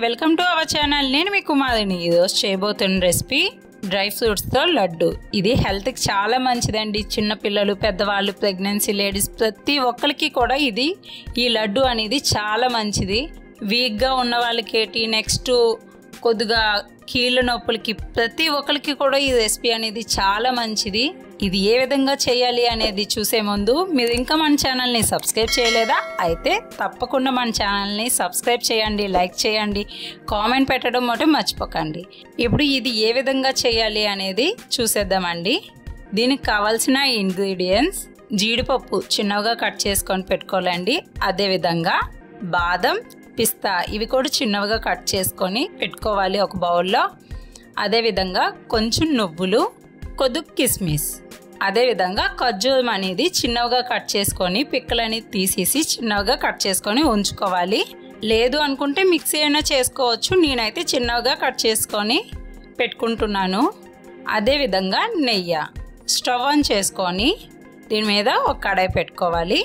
welcome to our channel నేను మీ కుమారిని ఈరోజు చేయబోతున్న రెసిపీ డ్రై ఫ్రూట్స్తో లడ్డు ఇది హెల్త్కి చాలా మంచిదండి చిన్నపిల్లలు పెద్దవాళ్ళు ప్రెగ్నెన్సీ లేడీస్ ప్రతి ఒక్కరికి కూడా ఇది ఈ లడ్డు అనేది చాలా మంచిది వీక్గా ఉన్న వాళ్ళకి నెక్స్ట్ కొద్దిగా కీళ్ళ నొప్పులకి ప్రతి ఒక్కరికి కూడా ఈ రెసిపీ అనేది చాలా మంచిది ఇది ఏ విధంగా చేయాలి అనేది చూసే ముందు మీరు ఇంకా మన ఛానల్ని సబ్స్క్రైబ్ చేయలేదా అయితే తప్పకుండా మన ఛానల్ని సబ్స్క్రైబ్ చేయండి లైక్ చేయండి కామెంట్ పెట్టడం మొదటి మర్చిపోకండి ఇప్పుడు ఇది ఏ విధంగా చేయాలి అనేది చూసేద్దామండి దీనికి కావాల్సిన ఇంగ్రీడియంట్స్ జీడిపప్పు చిన్నగా కట్ చేసుకొని పెట్టుకోవాలండి అదేవిధంగా బాదం పిస్తా ఇవి కూడా చిన్నవిగా కట్ చేసుకొని పెట్టుకోవాలి ఒక బౌల్లో అదేవిధంగా కొంచెం నువ్వులు కొద్ది కిస్మిస్ అదేవిధంగా ఖర్జూరం అనేది చిన్నవిగా కట్ చేసుకొని పిక్కలని తీసేసి చిన్నవిగా కట్ చేసుకొని ఉంచుకోవాలి లేదు అనుకుంటే మిక్సీ అయినా చేసుకోవచ్చు నేనైతే చిన్నవిగా కట్ చేసుకొని పెట్టుకుంటున్నాను అదేవిధంగా నెయ్యి స్టవ్ ఆన్ చేసుకొని దీని మీద ఒక కడాయి పెట్టుకోవాలి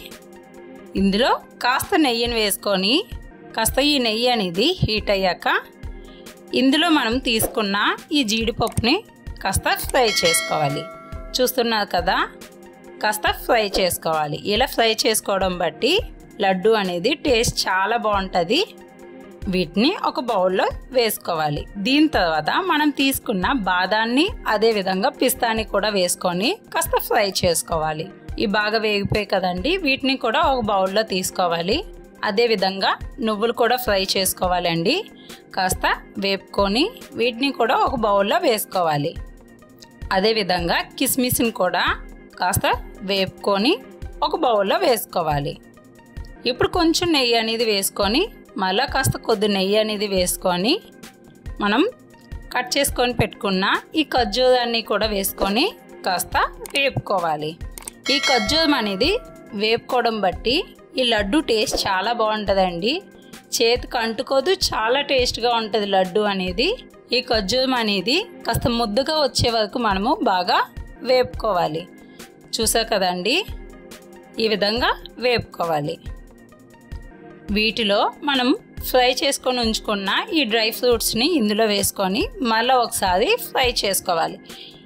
ఇందులో కాస్త నెయ్యిని వేసుకొని కాస్త ఈ నెయ్యి అనేది హీట్ అయ్యాక ఇందులో మనం తీసుకున్న ఈ జీడిపప్పుని కాస్త ఫ్రై చేసుకోవాలి చూస్తున్నారు కదా కాస్త ఫ్రై చేసుకోవాలి ఇలా ఫ్రై చేసుకోవడం బట్టి లడ్డు అనేది టేస్ట్ చాలా బాగుంటుంది వీటిని ఒక బౌల్లో వేసుకోవాలి దీని తర్వాత మనం తీసుకున్న బాదాన్ని అదేవిధంగా పిస్తాని కూడా వేసుకొని కాస్త ఫ్రై చేసుకోవాలి ఇవి బాగా వేగిపోయి కదండి వీటిని కూడా ఒక బౌల్లో తీసుకోవాలి అదేవిధంగా నువ్వులు కూడా ఫ్రై చేసుకోవాలండి కాస్త వేపుకొని వీటిని కూడా ఒక బౌల్లో వేసుకోవాలి అదేవిధంగా కిస్మిస్ని కూడా కాస్త వేపుకొని ఒక బౌల్లో వేసుకోవాలి ఇప్పుడు కొంచెం నెయ్యి అనేది వేసుకొని మళ్ళీ కాస్త కొద్ది నెయ్యి అనేది వేసుకొని మనం కట్ చేసుకొని పెట్టుకున్న ఈ ఖర్జూరాన్ని కూడా వేసుకొని కాస్త వేపుకోవాలి ఈ ఖర్జూరం అనేది వేపుకోవడం బట్టి ఈ లడ్డు టేస్ట్ చాలా బాగుంటుందండి చేతికి అంటుకోదు చాలా టేస్ట్గా ఉంటుంది లడ్డు అనేది ఈ ఖర్జూరం అనేది కాస్త ముద్దుగా వచ్చే వరకు మనము బాగా వేపుకోవాలి చూసా కదండి ఈ విధంగా వేపుకోవాలి వీటిలో మనం ఫ్రై చేసుకొని ఉంచుకున్న ఈ డ్రై ఫ్రూట్స్ని ఇందులో వేసుకొని మళ్ళీ ఒకసారి ఫ్రై చేసుకోవాలి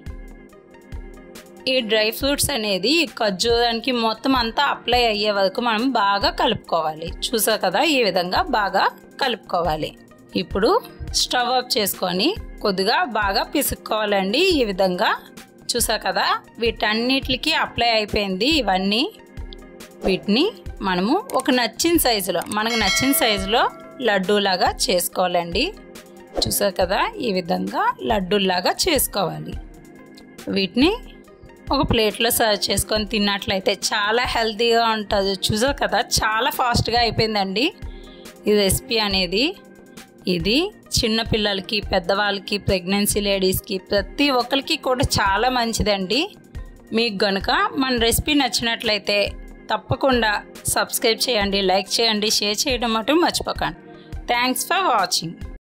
ఈ డ్రై ఫ్రూట్స్ అనేది ఈ ఖర్జూరానికి మొత్తం అంతా అప్లై అయ్యే వరకు మనం బాగా కలుపుకోవాలి చూసా కదా ఈ విధంగా బాగా కలుపుకోవాలి ఇప్పుడు స్టవ్ ఆఫ్ చేసుకొని కొద్దిగా బాగా పిసుక్కోవాలండి ఈ విధంగా చూసా కదా వీటన్నిటికి అప్లై అయిపోయింది ఇవన్నీ వీటిని మనము ఒక నచ్చిన సైజులో మనకు నచ్చిన సైజులో లడ్డూలాగా చేసుకోవాలండి చూసారు కదా ఈ విధంగా లడ్డూలాగా చేసుకోవాలి వీటిని ఒక ప్లేట్లో సర్వ్ చేసుకొని తిన్నట్లయితే చాలా హెల్తీగా ఉంటుంది చూసారు కదా చాలా ఫాస్ట్గా అయిపోయిందండి ఈ రెసిపీ అనేది ఇది చిన్నపిల్లలకి పెద్దవాళ్ళకి ప్రెగ్నెన్సీ లేడీస్కి ప్రతి ఒక్కరికి కూడా చాలా మంచిదండి మీకు గనుక మన రెసిపీ నచ్చినట్లయితే తప్పకుండా సబ్స్క్రైబ్ చేయండి లైక్ చేయండి షేర్ చేయడం మటు మర్చిపోకండి థ్యాంక్స్ ఫర్ వాచింగ్